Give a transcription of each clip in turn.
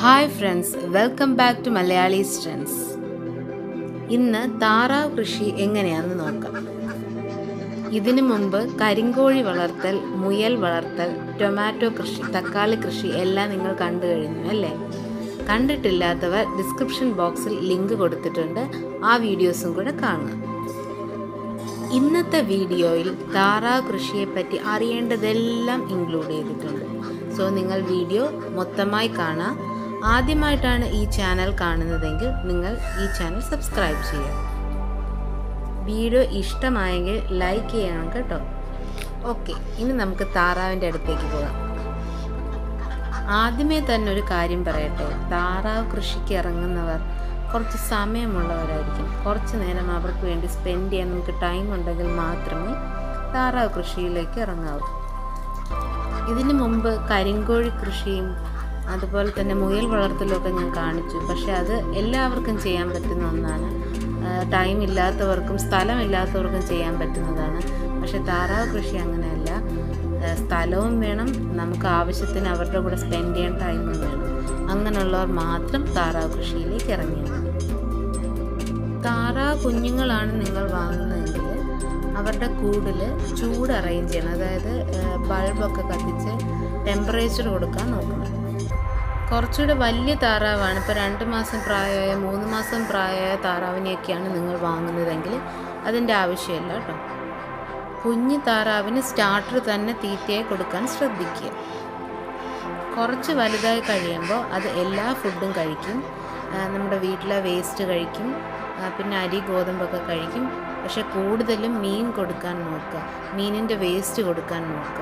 hi friends welcome back to Malayali സ്ട്രെൻസ് ഇന്ന് താറാവ് കൃഷി എങ്ങനെയാണെന്ന് നോക്കാം ഇതിനു മുമ്പ് കരിങ്കോഴി വളർത്തൽ മുയൽ വളർത്തൽ ടൊമാറ്റോ കൃഷി തക്കാളി കൃഷി എല്ലാം നിങ്ങൾ കണ്ടു കഴിഞ്ഞു അല്ലേ കണ്ടിട്ടില്ലാത്തവർ ഡിസ്ക്രിപ്ഷൻ ബോക്സിൽ ലിങ്ക് കൊടുത്തിട്ടുണ്ട് ആ വീഡിയോസും കൂടെ കാണുക ഇന്നത്തെ വീഡിയോയിൽ താറാവ് കൃഷിയെപ്പറ്റി അറിയേണ്ടതെല്ലാം ഇൻക്ലൂഡ് ചെയ്തിട്ടുണ്ട് സോ നിങ്ങൾ വീഡിയോ മൊത്തമായി കാണാം ആദ്യമായിട്ടാണ് ഈ ചാനൽ കാണുന്നതെങ്കിൽ നിങ്ങൾ ഈ ചാനൽ സബ്സ്ക്രൈബ് ചെയ്യുക വീഡിയോ ഇഷ്ടമായെങ്കിൽ ലൈക്ക് ചെയ്യണം കേട്ടോ ഓക്കെ ഇനി നമുക്ക് താറാവിൻ്റെ അടുത്തേക്ക് പോകാം ആദ്യമേ തന്നെ ഒരു കാര്യം പറയട്ടെ താറാവ് കൃഷിക്ക് ഇറങ്ങുന്നവർ കുറച്ച് സമയമുള്ളവരായിരിക്കും കുറച്ച് നേരം അവർക്ക് വേണ്ടി സ്പെൻഡ് ചെയ്യാൻ നമുക്ക് ടൈം ഉണ്ടെങ്കിൽ മാത്രമേ താറാവ് കൃഷിയിലേക്ക് ഇറങ്ങാവൂ ഇതിനു മുമ്പ് കരിങ്കോഴി കൃഷിയും അതുപോലെ തന്നെ മുയൽ വളർത്തലൊക്കെ ഞാൻ കാണിച്ചു പക്ഷെ അത് എല്ലാവർക്കും ചെയ്യാൻ പറ്റുന്ന ഒന്നാണ് ടൈം ഇല്ലാത്തവർക്കും സ്ഥലമില്ലാത്തവർക്കും ചെയ്യാൻ പറ്റുന്നതാണ് പക്ഷെ താറാവ് കൃഷി അങ്ങനെയല്ല സ്ഥലവും വേണം നമുക്ക് ആവശ്യത്തിന് അവരുടെ കൂടെ സ്പെൻഡ് ചെയ്യാൻ ടൈമും വേണം അങ്ങനെയുള്ളവർ മാത്രം താറാവ് കൃഷിയിലേക്ക് ഇറങ്ങിയാൽ മതി താറാവ് കുഞ്ഞുങ്ങളാണ് നിങ്ങൾ വാങ്ങുന്നതെങ്കിൽ അവരുടെ കൂടിൽ ചൂട് അറേഞ്ച് ചെയ്യണം അതായത് ബൾബൊക്കെ കത്തിച്ച് ടെമ്പറേച്ചർ കൊടുക്കാൻ നോക്കണം കുറച്ചുകൂടെ വലിയ താറാവാണ് ഇപ്പോൾ രണ്ട് മാസം പ്രായമായ മൂന്ന് മാസം പ്രായമായ താറാവിനെയൊക്കെയാണ് നിങ്ങൾ വാങ്ങുന്നതെങ്കിൽ അതിൻ്റെ ആവശ്യമില്ല കേട്ടോ കുഞ്ഞു താറാവിന് സ്റ്റാർട്ടർ തന്നെ തീറ്റയായി കൊടുക്കാൻ ശ്രദ്ധിക്കുക കുറച്ച് വലുതായി കഴിയുമ്പോൾ അത് എല്ലാ ഫുഡും കഴിക്കും നമ്മുടെ വീട്ടിലെ വേസ്റ്റ് കഴിക്കും പിന്നെ അരി ഗോതമ്പൊക്കെ കഴിക്കും പക്ഷെ കൂടുതലും മീൻ കൊടുക്കാൻ നോക്കുക മീനിൻ്റെ വേസ്റ്റ് കൊടുക്കാൻ നോക്കുക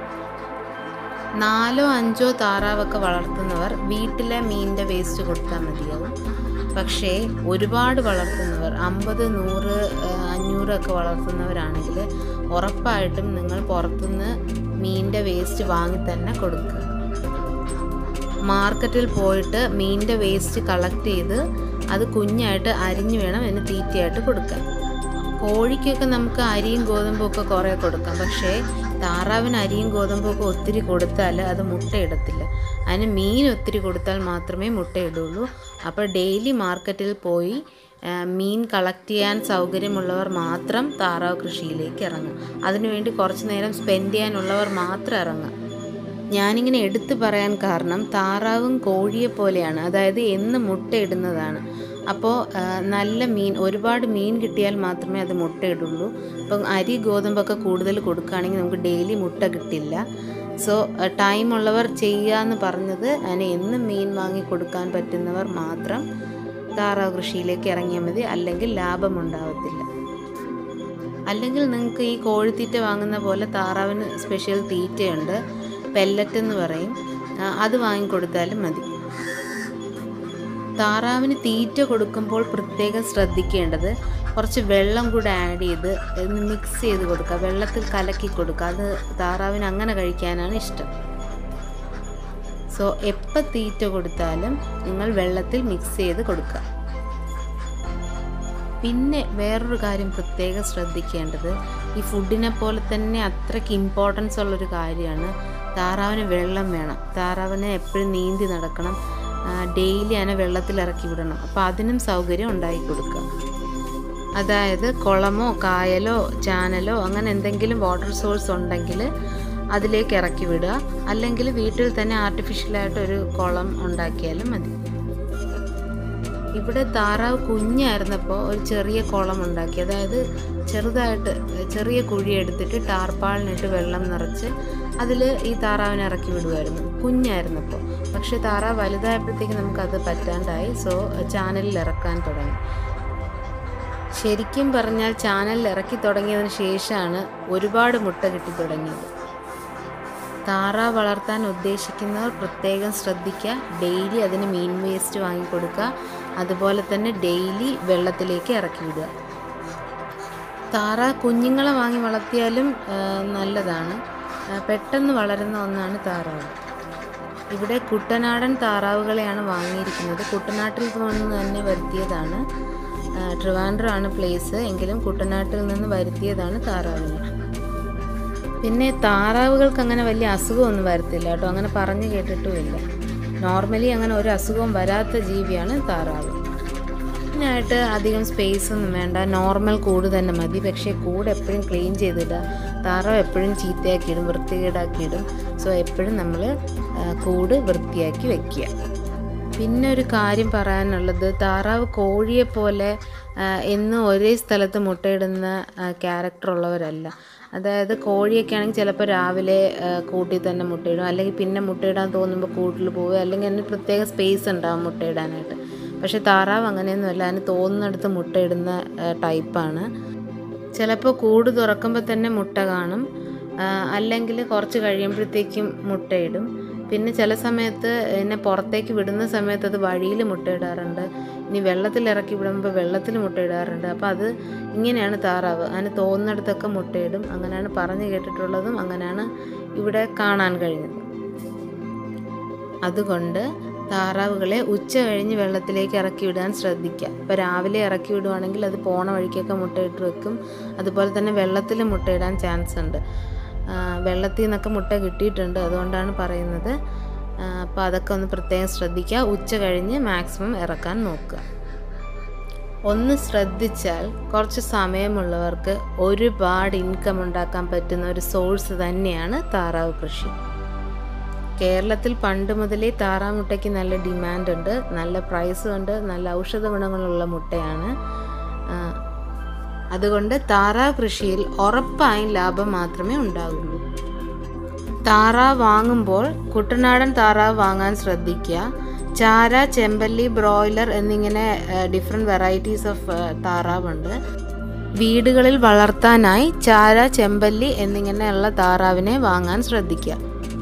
നാലോ അഞ്ചോ താറാവൊക്കെ വളർത്തുന്നവർ വീട്ടിലെ മീനിൻ്റെ വേസ്റ്റ് കൊടുത്താൽ മതിയാവും പക്ഷേ ഒരുപാട് വളർത്തുന്നവർ അമ്പത് നൂറ് അഞ്ഞൂറൊക്കെ വളർത്തുന്നവരാണെങ്കിൽ ഉറപ്പായിട്ടും നിങ്ങൾ പുറത്തുനിന്ന് മീനിൻ്റെ വേസ്റ്റ് വാങ്ങി തന്നെ കൊടുക്കുക മാർക്കറ്റിൽ പോയിട്ട് മീനിൻ്റെ വേസ്റ്റ് കളക്ട് ചെയ്ത് അത് കുഞ്ഞായിട്ട് അരിഞ്ഞു വേണം അതിന് തീറ്റയായിട്ട് കൊടുക്കാൻ കോഴിക്കൊക്കെ നമുക്ക് അരിയും ഗോതമ്പും ഒക്കെ കുറേ കൊടുക്കാം പക്ഷേ താറാവിന് അരിയും ഗോതമ്പും ഒക്കെ ഒത്തിരി കൊടുത്താൽ അത് മുട്ടയിടത്തില്ല അതിന് മീൻ ഒത്തിരി കൊടുത്താൽ മാത്രമേ മുട്ടയിടുള്ളൂ അപ്പോൾ ഡെയിലി മാർക്കറ്റിൽ പോയി മീൻ കളക്ട് ചെയ്യാൻ സൗകര്യമുള്ളവർ മാത്രം താറാവ് കൃഷിയിലേക്ക് ഇറങ്ങും അതിനുവേണ്ടി കുറച്ച് നേരം സ്പെൻഡ് ചെയ്യാനുള്ളവർ മാത്രം ഇറങ്ങുക ഞാനിങ്ങനെ എടുത്തു പറയാൻ കാരണം താറാവും കോഴിയെ പോലെയാണ് അതായത് എന്ന് മുട്ടയിടുന്നതാണ് അപ്പോൾ നല്ല മീൻ ഒരുപാട് മീൻ കിട്ടിയാൽ മാത്രമേ അത് മുട്ടയിടുള്ളൂ ഇപ്പം അരി ഗോതമ്പൊക്കെ കൂടുതൽ കൊടുക്കുകയാണെങ്കിൽ നമുക്ക് ഡെയിലി മുട്ട കിട്ടില്ല സോ ടൈം ഉള്ളവർ ചെയ്യുക എന്ന് പറഞ്ഞത് അതിന് എന്നും മീൻ വാങ്ങി കൊടുക്കാൻ പറ്റുന്നവർ മാത്രം താറാവ് കൃഷിയിലേക്ക് ഇറങ്ങിയാൽ മതി അല്ലെങ്കിൽ ലാഭം ഉണ്ടാവത്തില്ല അല്ലെങ്കിൽ നിങ്ങൾക്ക് ഈ കോഴിത്തീറ്റ വാങ്ങുന്ന പോലെ താറാവിന് സ്പെഷ്യൽ തീറ്റയുണ്ട് പെല്ലറ്റ് എന്ന് പറയും അത് വാങ്ങിക്കൊടുത്താലും മതി താറാവിന് തീറ്റ കൊടുക്കുമ്പോൾ പ്രത്യേകം ശ്രദ്ധിക്കേണ്ടത് കുറച്ച് വെള്ളം കൂടെ ആഡ് ചെയ്ത് മിക്സ് ചെയ്ത് കൊടുക്കുക വെള്ളത്തിൽ കലക്കി കൊടുക്കുക അത് താറാവിന് അങ്ങനെ കഴിക്കാനാണ് ഇഷ്ടം സോ എപ്പോൾ തീറ്റ കൊടുത്താലും നിങ്ങൾ വെള്ളത്തിൽ മിക്സ് ചെയ്ത് കൊടുക്കുക പിന്നെ വേറൊരു കാര്യം പ്രത്യേകം ശ്രദ്ധിക്കേണ്ടത് ഈ ഫുഡിനെ പോലെ തന്നെ അത്രയ്ക്ക് ഇമ്പോർട്ടൻസ് ഉള്ളൊരു കാര്യമാണ് താറാവിന് വെള്ളം വേണം താറാവിനെ എപ്പോഴും നീന്തി നടക്കണം ഡെയിലി അതിനെ വെള്ളത്തിൽ ഇറക്കി വിടണം അപ്പോൾ അതിനും സൗകര്യം ഉണ്ടാക്കി കൊടുക്കുക അതായത് കുളമോ കായലോ ചാനലോ അങ്ങനെ എന്തെങ്കിലും വാട്ടർ സോഴ്സ് ഉണ്ടെങ്കിൽ അതിലേക്ക് ഇറക്കി വിടുക അല്ലെങ്കിൽ വീട്ടിൽ തന്നെ ആർട്ടിഫിഷ്യലായിട്ട് ഒരു കുളം ഉണ്ടാക്കിയാലും മതി ഇവിടെ താറാവ് കുഞ്ഞായിരുന്നപ്പോൾ ഒരു ചെറിയ കുളം ഉണ്ടാക്കി അതായത് ചെറുതായിട്ട് ചെറിയ കുഴി എടുത്തിട്ട് ടാർപ്പാളിനിട്ട് വെള്ളം നിറച്ച് അതിൽ ഈ താറാവിനെ ഇറക്കി വിടുമായിരുന്നു കുഞ്ഞായിരുന്നപ്പോൾ പക്ഷേ താറാവ് വലുതായപ്പോഴത്തേക്ക് നമുക്കത് പറ്റാണ്ടായി സോ ചാനലിൽ ഇറക്കാൻ തുടങ്ങി ശരിക്കും പറഞ്ഞാൽ ചാനലിൽ ഇറക്കി തുടങ്ങിയതിന് ശേഷമാണ് ഒരുപാട് മുട്ട കിട്ടി തുടങ്ങിയത് താറാവ് വളർത്താൻ ഉദ്ദേശിക്കുന്നവർ പ്രത്യേകം ശ്രദ്ധിക്കുക ഡെയിലി അതിന് മീൻ വേസ്റ്റ് വാങ്ങിക്കൊടുക്കുക അതുപോലെ തന്നെ ഡെയിലി വെള്ളത്തിലേക്ക് ഇറക്കി വിടുക താറാ കുഞ്ഞുങ്ങളെ വാങ്ങി വളർത്തിയാലും നല്ലതാണ് പെട്ടെന്ന് വളരുന്ന ഒന്നാണ് താറാവ് ഇവിടെ കുട്ടനാടൻ താറാവുകളെയാണ് വാങ്ങിയിരിക്കുന്നത് കുട്ടനാട്ടിൽ നിന്ന് തന്നെ വരുത്തിയതാണ് ട്രിവാൻഡ്രമാണ് പ്ലേസ് എങ്കിലും കുട്ടനാട്ടിൽ നിന്ന് വരുത്തിയതാണ് താറാവിനെ പിന്നെ താറാവുകൾക്ക് അങ്ങനെ വലിയ അസുഖമൊന്നും വരത്തില്ല കേട്ടോ അങ്ങനെ പറഞ്ഞു കേട്ടിട്ടുമില്ല നോർമലി അങ്ങനെ ഒരു അസുഖവും വരാത്ത ജീവിയാണ് താറാവ് ഇതിനായിട്ട് അധികം സ്പേസ് ഒന്നും വേണ്ട നോർമൽ കൂട് തന്നെ മതി പക്ഷേ കൂട് എപ്പോഴും ക്ലീൻ ചെയ്തിടുക താറാവ് എപ്പോഴും ചീത്തയാക്കിയിടും വൃത്തികേടാക്കിയിടും സോ എപ്പോഴും നമ്മൾ കൂട് വൃത്തിയാക്കി വെക്കുക പിന്നെ ഒരു കാര്യം പറയാനുള്ളത് താറാവ് കോഴിയെ പോലെ ആ, എന്നും ഒരേ സ്ഥലത്ത് മുട്ടയിടുന്ന ക്യാരക്ടർ ഉള്ളവരല്ല അതായത് കോഴിയൊക്കെ ആണെങ്കിൽ ചിലപ്പോൾ രാവിലെ ആ, കൂട്ടിൽ തന്നെ മുട്ടയിടും അല്ലെങ്കിൽ പിന്നെ മുട്ടയിടാൻ തോന്നുമ്പോൾ കൂട്ടിൽ പോവുക അല്ലെങ്കിൽ അതിന് പ്രത്യേക സ്പേസ് ഉണ്ടാവും മുട്ടയിടാനായിട്ട് പക്ഷേ താറാവ് അങ്ങനെയൊന്നുമല്ല അതിന് തോന്നുന്നിടത്ത് മുട്ടയിടുന്ന ടൈപ്പാണ് ചിലപ്പോൾ കൂട് തുറക്കുമ്പോൾ തന്നെ മുട്ട കാണും അല്ലെങ്കിൽ കുറച്ച് കഴിയുമ്പോഴത്തേക്കും മുട്ടയിടും പിന്നെ ചില സമയത്ത് എന്നെ പുറത്തേക്ക് വിടുന്ന സമയത്ത് അത് വഴിയിൽ മുട്ടയിടാറുണ്ട് ഇനി വെള്ളത്തിൽ ഇറക്കി വിടുമ്പോൾ വെള്ളത്തിൽ മുട്ടയിടാറുണ്ട് അപ്പോൾ അത് ഇങ്ങനെയാണ് താറാവ് അതിന് തോന്നുന്നിടത്തൊക്കെ മുട്ടയിടും അങ്ങനെയാണ് പറഞ്ഞു കേട്ടിട്ടുള്ളതും അങ്ങനെയാണ് ഇവിടെ കാണാൻ കഴിഞ്ഞത് അതുകൊണ്ട് താറാവുകളെ ഉച്ച കഴിഞ്ഞ് വെള്ളത്തിലേക്ക് ഇറക്കി വിടാൻ ശ്രദ്ധിക്കുക ഇപ്പോൾ രാവിലെ ഇറക്കി വിടുവാണെങ്കിൽ അത് പോണ വഴിക്കൊക്കെ മുട്ടയിട്ട് വെക്കും അതുപോലെ തന്നെ വെള്ളത്തിൽ മുട്ടയിടാൻ ചാൻസ് ഉണ്ട് ആ, വെള്ളത്തിൽ നിന്നൊക്കെ മുട്ട കിട്ടിയിട്ടുണ്ട് അതുകൊണ്ടാണ് പറയുന്നത് അപ്പോൾ അതൊക്കെ ഒന്ന് പ്രത്യേകം ശ്രദ്ധിക്കുക ഉച്ച കഴിഞ്ഞ് മാക്സിമം ഇറക്കാൻ നോക്കുക ഒന്ന് ശ്രദ്ധിച്ചാൽ കുറച്ച് സമയമുള്ളവർക്ക് ഒരുപാട് ഇൻകം ഉണ്ടാക്കാൻ പറ്റുന്ന ഒരു സോഴ്സ് തന്നെയാണ് താറാവ് കൃഷി കേരളത്തിൽ പണ്ട് മുതലേ താറാവ് മുട്ടയ്ക്ക് നല്ല ഡിമാൻഡ് ഉണ്ട് നല്ല പ്രൈസും ഉണ്ട് നല്ല ഔഷധ ഗുണങ്ങളുള്ള മുട്ടയാണ് ആ, അതുകൊണ്ട് താറാവ് കൃഷിയിൽ ഉറപ്പായും ലാഭം മാത്രമേ ഉണ്ടാവുള്ളൂ താറാവ് വാങ്ങുമ്പോൾ കുട്ടനാടൻ താറാവ് വാങ്ങാൻ ശ്രദ്ധിക്കുക ചാര ചെമ്പല്ലി ബ്രോയിലർ എന്നിങ്ങനെ ഡിഫറെൻറ്റ് വെറൈറ്റീസ് ഓഫ് താറാവുണ്ട് വീടുകളിൽ വളർത്താനായി ചാര ചെമ്പല്ലി എന്നിങ്ങനെയുള്ള താറാവിനെ വാങ്ങാൻ ശ്രദ്ധിക്കുക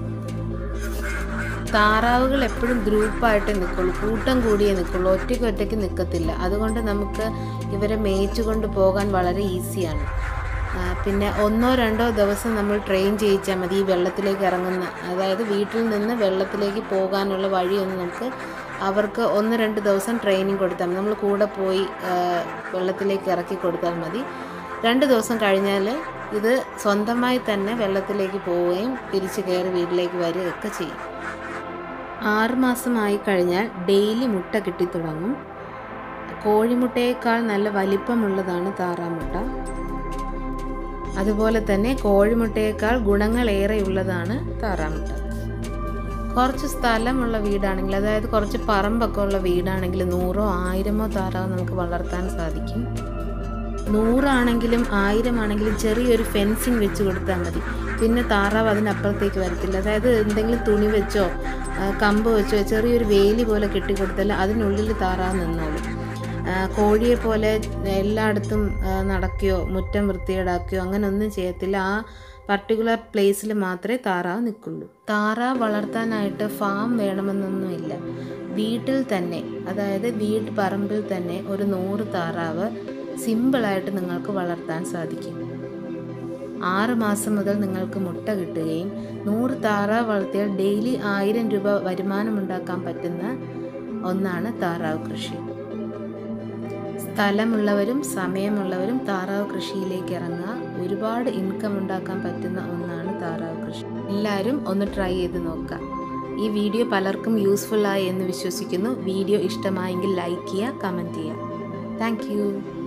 താറാവുകൾ എപ്പോഴും ഗ്രൂപ്പായിട്ട് നിൽക്കുള്ളൂ കൂട്ടം കൂടിയേ നിൽക്കുള്ളൂ ഒറ്റയ്ക്ക് ഒറ്റയ്ക്ക് നിൽക്കത്തില്ല അതുകൊണ്ട് നമുക്ക് ഇവരെ മേയിച്ചു കൊണ്ട് പോകാൻ വളരെ ഈസിയാണ് ആ, പിന്നെ ഒന്നോ രണ്ടോ ദിവസം നമ്മൾ ട്രെയിൻ ചെയ്യിച്ചാൽ മതി ഈ വെള്ളത്തിലേക്ക് ഇറങ്ങുന്ന അതായത് വീട്ടിൽ നിന്ന് വെള്ളത്തിലേക്ക് പോകാനുള്ള വഴിയൊന്ന് നമുക്ക് അവർക്ക് ഒന്ന് രണ്ട് ദിവസം ട്രെയിനിങ് കൊടുത്താൽ മതി നമ്മൾ കൂടെ പോയി ആ, വെള്ളത്തിലേക്ക് ഇറക്കി കൊടുത്താൽ മതി രണ്ട് ദിവസം കഴിഞ്ഞാൽ ഇത് സ്വന്തമായി തന്നെ വെള്ളത്തിലേക്ക് പോവുകയും തിരിച്ച് കയറി വീട്ടിലേക്ക് വരികയൊക്കെ ചെയ്യും ആറ് മാസമായി കഴിഞ്ഞാൽ ഡെയിലി മുട്ട കിട്ടിത്തുടങ്ങും കോഴിമുട്ടയേക്കാൾ നല്ല വലിപ്പമുള്ളതാണ് താറാമുട്ട അതുപോലെ തന്നെ കോഴിമുട്ടയേക്കാൾ ഗുണങ്ങളേറെയുള്ളതാണ് താറാമുട്ട കുറച്ച് സ്ഥലമുള്ള വീടാണെങ്കിൽ അതായത് കുറച്ച് പറമ്പൊക്കെ ഉള്ള വീടാണെങ്കിൽ നൂറോ ആയിരമോ താറാവ് നമുക്ക് വളർത്താൻ സാധിക്കും നൂറാണെങ്കിലും ആയിരം ആണെങ്കിലും ചെറിയൊരു ഫെൻസിങ് വെച്ച് കൊടുത്താൽ മതി പിന്നെ താറാവ് അതിനപ്പുറത്തേക്ക് വരത്തില്ല അതായത് എന്തെങ്കിലും തുണി വെച്ചോ ആ, കമ്പ് വെച്ചോ ചെറിയൊരു വേലി പോലെ കെട്ടിക്കൊടുത്താൽ അതിനുള്ളിൽ താറാവ് നിന്നോളും ആ, കോഴിയെ പോലെ എല്ലായിടത്തും ആ, നടക്കുകയോ മുറ്റം വൃത്തികേടാക്കുകയോ അങ്ങനെ ഒന്നും ചെയ്യത്തില്ല ആ പർട്ടിക്കുലർ പ്ലേസിൽ മാത്രമേ താറാവ് നിൽക്കുള്ളൂ താറാവ് വളർത്താനായിട്ട് ഫാം വേണമെന്നൊന്നുമില്ല വീട്ടിൽ തന്നെ അതായത് വീട്ട് പറമ്പിൽ തന്നെ ഒരു നൂറ് താറാവ് സിമ്പിളായിട്ട് നിങ്ങൾക്ക് വളർത്താൻ സാധിക്കും ആറ് മാസം മുതൽ നിങ്ങൾക്ക് മുട്ട കിട്ടുകയും നൂറ് താറാവ് വളർത്തിയാൽ ഡെയിലി ആയിരം രൂപ വരുമാനമുണ്ടാക്കാൻ പറ്റുന്ന ഒന്നാണ് താറാവ് കൃഷി സ്ഥലമുള്ളവരും സമയമുള്ളവരും താറാവ് കൃഷിയിലേക്ക് ഇറങ്ങുക ഒരുപാട് ഇൻകം ഉണ്ടാക്കാൻ പറ്റുന്ന ഒന്നാണ് താറാവ് കൃഷി എല്ലാവരും ഒന്ന് ട്രൈ ചെയ്ത് നോക്കുക ഈ വീഡിയോ പലർക്കും യൂസ്ഫുൾ ആയി എന്ന് വിശ്വസിക്കുന്നു വീഡിയോ ഇഷ്ടമായെങ്കിൽ ലൈക്ക് ചെയ്യുക കമൻറ്റ് ചെയ്യുക താങ്ക്